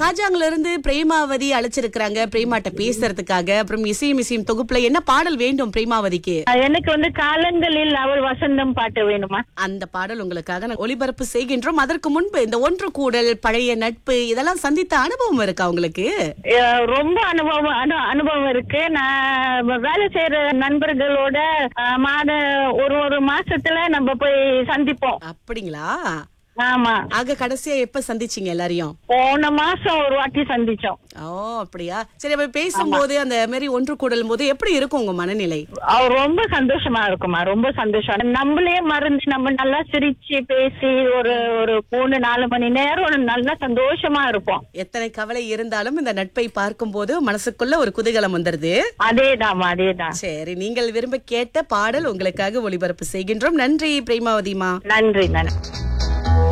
ராஜாங்கல இருந்து பிரேமாவதி அழைச்சிருக்கிறாங்க பிரேமாட்ட பேசுறதுக்காக அப்புறம் இசையும் இசையும் தொகுப்புல என்ன பாடல் வேண்டும் பிரேமாவதிக்கு எனக்கு வந்து காலங்களில் அவள் வசந்தம் பாட்டு வேணுமா அந்த பாடல் உங்களுக்காக நான் ஒளிபரப்பு செய்கின்றோம் அதற்கு முன்பு இந்த ஒன்று கூடல் பழைய நட்பு இதெல்லாம் சந்தித்த அனுபவம் இருக்கா உங்களுக்கு அஹ் ரொம்ப அனுபவம் அனு- அனுபவம் இருக்கு நான் வேலை செய்யற நண்பர்களோட அஹ், மாத ஒரு ஒரு மாசத்துல நம்ம போய் சந்திப்போம் அப்படிங்களா ஆமா ஆக கடைசியா எப்ப சந்திச்சீங்க எல்லாரையும் போன மாசம் ஒரு வாட்டி சந்திச்சோம் ஓ அப்படியா சரி அப்ப பேசும்போது அந்த மாதிரி ஒன்று கூடலும் போது எப்படி இருக்கும் உங்க மனநிலை அவர் ரொம்ப சந்தோஷமா இருக்குமா ரொம்ப சந்தோஷம் நம்மளே மறந்து நம்ம நல்லா சிரிச்சு பேசி ஒரு ஒரு மூணு நாலு மணி நேரம் நல்லா சந்தோஷமா இருப்போம் எத்தனை கவலை இருந்தாலும் இந்த நட்பை பார்க்கும்போது மனசுக்குள்ள ஒரு குதூகலம் வந்துருது அதேதாம்மா அதேதான் சரி நீங்கள் விரும்ப கேட்ட பாடல் உங்களுக்காக ஒளிபரப்பு செய்கின்றோம் நன்றி பிரேமாவதிமா நன்றி நன்றி